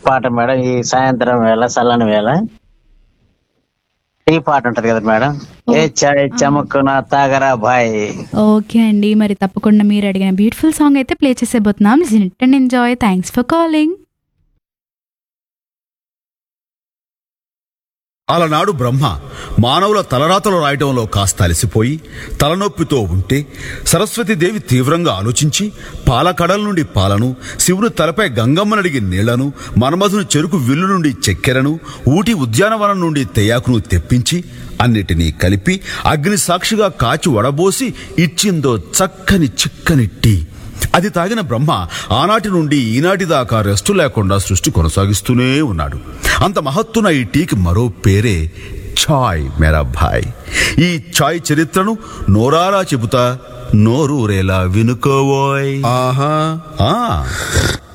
పాట మేడం ఈ సాయంత్రం వేళ చల్లని వేళ టీ పాట ఉంటది కదా మేడం ఏ చాయ్ చమక్కున తాగరా బాయ్ ఓకే అండి మరి తప్పకుండా మీరు అడిగిన బ్యూటిఫుల్ సాంగ్ అయితే ప్లే చేసేబోతున్నాం listen and enjoy thanks for calling అలనాడు బ్రహ్మ మానవుల తలరాతలు రాయటంలో కాస్త అలసిపోయి తలనొప్పితో ఉంటే సరస్వతీదేవి తీవ్రంగా ఆలోచించి పాలకడల నుండి పాలను శివుని తలపై గంగమ్మనడిగి నీళ్లను మన్మధుని చెరుకు విల్లు నుండి చక్కెరను ఊటి ఉద్యానవనం నుండి తెయాకును తెప్పించి అన్నిటినీ కలిపి అగ్ని సాక్షిగా కాచి వడబోసి ఇచ్చిందో చక్కని చిక్కని టీ అది తాగిన బ్రహ్మ ఆనాటి నుండి ఈనాటి దాకా రెస్టు లేకుండా సృష్టి కొనసాగిస్తూనే ఉన్నాడు అంత మహత్తున ఈ టీకి మరో పేరే ఛాయ్ మేరా భాయ్ ఈ ఛాయ్ చరిత్రను నోరారా చెబుతా నోరూరేలా వినుకోవోయ్ ఆహా ఆ